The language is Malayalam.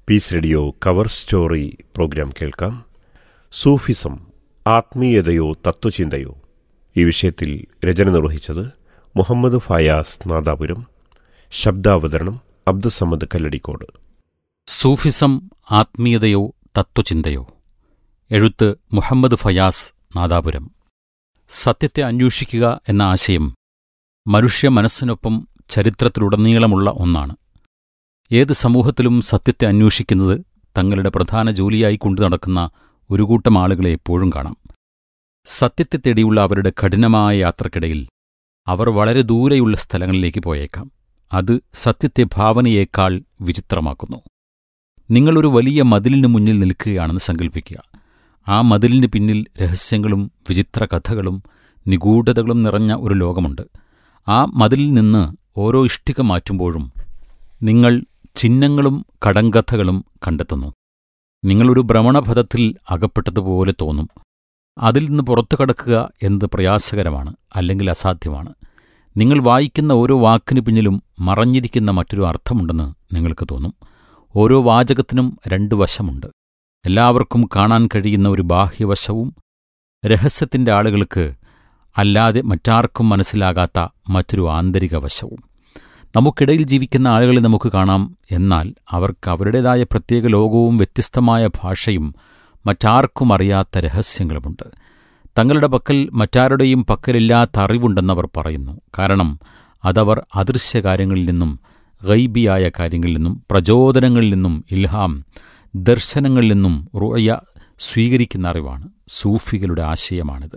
piece Radio cover story programme കേൾക്കാം സൂഫിസം ആത്മീയതയോ തത്വചിന്തയോ ഈ വിഷയത്തിൽ രചന നിർവഹിച്ചത് മുഹമ്മദ് ഫയാസ് നാദാപുരം ശബ്ദാവതരണം അബ്ദുസമ്മദ് കല്ലടിക്കോട് സൂഫിസം ആത്മീയതയോ തത്വചിന്തയോ എഴുത്ത് മുഹമ്മദ് ഫയാസ് നാദാപുരം സത്യത്തെ അന്വേഷിക്കുക എന്ന ആശയം മനുഷ്യ മനസ്സിനൊപ്പം ചരിത്രത്തിലുടനീളമുള്ള ഒന്നാണ് ഏത് സമൂഹത്തിലും സത്യത്തെ അന്വേഷിക്കുന്നത് തങ്ങളുടെ പ്രധാന ജോലിയായി കൊണ്ടു നടക്കുന്ന ഒരു കൂട്ടം ആളുകളെ എപ്പോഴും കാണാം സത്യത്തെ തേടിയുള്ള അവരുടെ കഠിനമായ യാത്രക്കിടയിൽ അവർ വളരെ ദൂരെയുള്ള സ്ഥലങ്ങളിലേക്ക് പോയേക്കാം അത് സത്യത്തെ ഭാവനയേക്കാൾ വിചിത്രമാക്കുന്നു നിങ്ങളൊരു വലിയ മതിലിന് മുന്നിൽ നിൽക്കുകയാണെന്ന് സങ്കല്പിക്കുക ആ മതിലിന് പിന്നിൽ രഹസ്യങ്ങളും വിചിത്ര കഥകളും നിഗൂഢതകളും നിറഞ്ഞ ഒരു ലോകമുണ്ട് ആ മതിലിൽ നിന്ന് ഓരോ ഇഷ്ടിക മാറ്റുമ്പോഴും നിങ്ങൾ ചിഹ്നങ്ങളും കടങ്കഥകളും കണ്ടെത്തുന്നു നിങ്ങളൊരു ഭ്രമണപഥത്തിൽ അകപ്പെട്ടതുപോലെ തോന്നും അതിൽ നിന്ന് പുറത്തു കടക്കുക എന്നത് പ്രയാസകരമാണ് അല്ലെങ്കിൽ അസാധ്യമാണ് നിങ്ങൾ വായിക്കുന്ന ഓരോ വാക്കിനു പിന്നിലും മറഞ്ഞിരിക്കുന്ന മറ്റൊരു അർത്ഥമുണ്ടെന്ന് നിങ്ങൾക്ക് തോന്നും ഓരോ വാചകത്തിനും രണ്ട് വശമുണ്ട് എല്ലാവർക്കും കാണാൻ കഴിയുന്ന ഒരു ബാഹ്യവശവും രഹസ്യത്തിൻ്റെ ആളുകൾക്ക് അല്ലാതെ മറ്റാർക്കും മനസ്സിലാകാത്ത മറ്റൊരു ആന്തരിക വശവും നമുക്കിടയിൽ ജീവിക്കുന്ന ആളുകളെ നമുക്ക് കാണാം എന്നാൽ അവർക്ക് അവരുടേതായ പ്രത്യേക ലോകവും വ്യത്യസ്തമായ ഭാഷയും മറ്റാർക്കും അറിയാത്ത രഹസ്യങ്ങളുമുണ്ട് തങ്ങളുടെ പക്കൽ മറ്റാരുടെയും പക്കലില്ലാത്ത അറിവുണ്ടെന്നവർ പറയുന്നു കാരണം അതവർ അദൃശ്യകാര്യങ്ങളിൽ നിന്നും ഗൈബിയായ കാര്യങ്ങളിൽ നിന്നും പ്രചോദനങ്ങളിൽ നിന്നും ഇൽഹാം ദർശനങ്ങളിൽ നിന്നും റുയ സ്വീകരിക്കുന്ന അറിവാണ് സൂഫികളുടെ ആശയമാണിത്